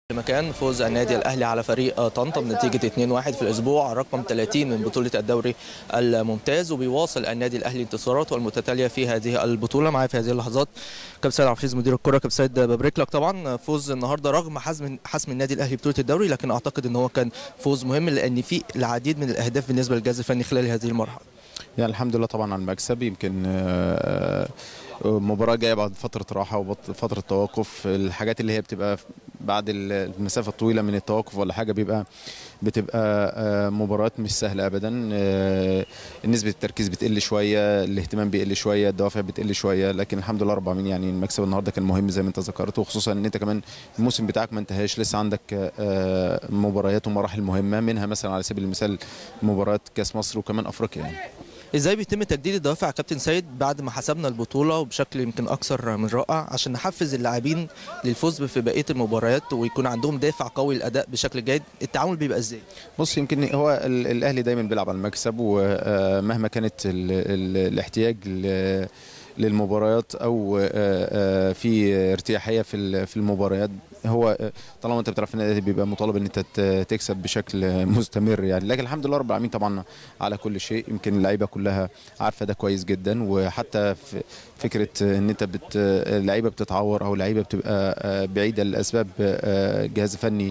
مكان فوز النادي الاهلي على فريق طنطا بنتيجه 2-1 في الاسبوع رقم 30 من بطوله الدوري الممتاز وبيواصل النادي الاهلي انتصاراته المتتاليه في هذه البطوله معايا في هذه اللحظات كابتن سيد عبد الحفيظ مدير الكره كابتن سيد ببارك لك طبعا فوز النهارده رغم حسم حسم النادي الاهلي بطوله الدوري لكن اعتقد ان هو كان فوز مهم لان في العديد من الاهداف بالنسبه للجهاز الفني خلال هذه المرحله يعني الحمد لله طبعا على المكسب يمكن آه، مباراة جاية بعد فترة راحة وفترة توقف الحاجات اللي هي بتبقى بعد المسافة الطويلة من التوقف ولا حاجة بيبقى بتبقى آه، مباريات مش سهلة أبدا آه، نسبة التركيز بتقل شوية الاهتمام بيقل شوية الدوافع بتقل شوية لكن الحمد لله رب العالمين يعني المكسب النهاردة كان مهم زي ما أنت ذكرت وخصوصا إن أنت كمان الموسم بتاعك ما انتهاش لسه عندك آه، مباريات ومراحل مهمة منها مثلا على سبيل المثال مباراة كأس مصر وكمان أفريقيا يعني. ازاي بيتم تجديد الدوافع يا كابتن سيد بعد ما حسبنا البطوله وبشكل يمكن اكثر من رائع عشان نحفز اللاعبين للفوز في بقيه المباريات ويكون عندهم دافع قوي للاداء بشكل جيد التعامل بيبقى ازاي بص يمكن هو ال- الاهلي دايما بيلعب على المكسب ومهما كانت ال ال الاحتياج ل- للمباريات او آه، آه، في ارتياحيه في ال- في المباريات هو آه، طالما انت بتلعب في النادي بيبقى مطالب ان انت ت- تكسب بشكل مستمر يعني لكن الحمد لله رب العالمين طبعا على كل شيء يمكن اللعيبه كلها عارفه ده كويس جدا وحتى في فكره ان انت بت اللعيبه بتتعور او اللعيبه بتبقى آه، بعيده لاسباب آه، جهاز فني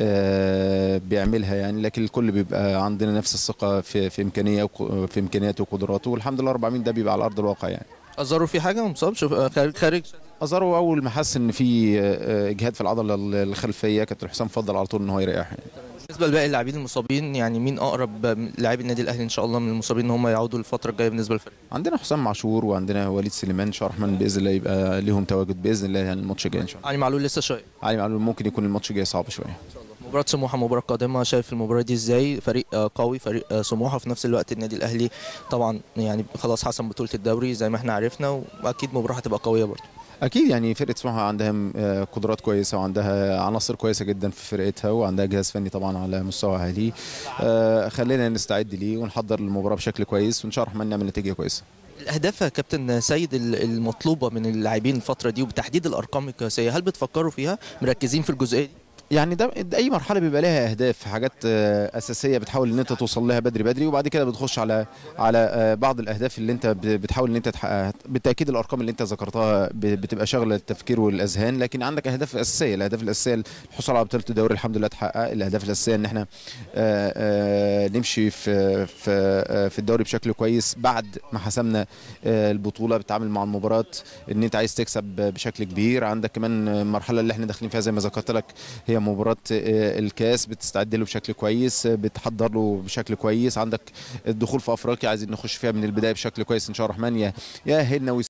آه، بيعملها يعني لكن الكل بيبقى عندنا نفس الثقه في في امكانيه وق- في امكانياته وقدراته والحمد لله رب العالمين ده بيبقى على ارض الواقع يعني ازارو في حاجه مصاب شوف خارج خارج ازارو اول ما حس ان في آه، اجهاد في العضله الخلفيه كابتن حسام فضل على طول ان هو يريح يعني. بالنسبه لباقي اللاعبين المصابين يعني مين اقرب لاعبي النادي الاهلي ان شاء الله من المصابين ان هم يعودوا الفتره الجايه بالنسبه للفريق عندنا حسام عاشور وعندنا وليد سليمان ان شاء الله الرحمن باذن الله يبقى ليهم تواجد باذن الله يعني الماتش الجاي ان شاء الله علي معلول لسه شويه علي معلول ممكن يكون الماتش الجاي صعب شويه مباراة سموحة مباراة قادمة شايف المباراة دي ازاي فريق آه، قوي فريق آه، سموحة في نفس الوقت النادي الأهلي طبعا يعني خلاص حسم بطولة الدوري زي ما احنا عرفنا وأكيد مباراة هتبقى قوية برضه اكيد يعني فرقه سموحه عندها آه، قدرات كويسه وعندها عناصر كويسه جدا في فرقتها وعندها جهاز فني طبعا على مستوى عالي آه، خلينا نستعد ليه ونحضر المباراه بشكل كويس وان شاء الله الرحمن نعمل نتيجه كويسه الأهداف يا كابتن سيد ال- المطلوبة من اللاعبين الفترة دي وبتحديد الأرقام القياسية هل بتفكروا فيها مركزين في الجزئية دي؟ يعني ده ده اي مرحله بيبقى لها اهداف حاجات آه، اساسيه بتحاول ان انت توصل لها بدري بدري وبعد كده بتخش على على آه، بعض الاهداف اللي انت ب- بتحاول ان انت تحققها بالتاكيد الارقام اللي انت ذكرتها ب- بتبقى شغله التفكير والاذهان لكن عندك اهداف اساسيه الاهداف الاساسيه الحصول على بطوله الدوري الحمد لله اتحقق الاهداف الاساسيه ان احنا آه، آه، نمشي في في آه، في الدوري بشكل كويس بعد ما حسمنا آه، البطوله بتتعامل مع المباراه ان انت عايز تكسب بشكل كبير عندك كمان المرحله اللي احنا داخلين فيها زي ما ذكرت لك هي مباراة آه، الكاس بتستعد له بشكل كويس آه، بتحضر له بشكل كويس عندك الدخول في افريقيا عايزين نخش فيها من البدايه بشكل كويس ان شاء الله الرحمن يا يأهلنا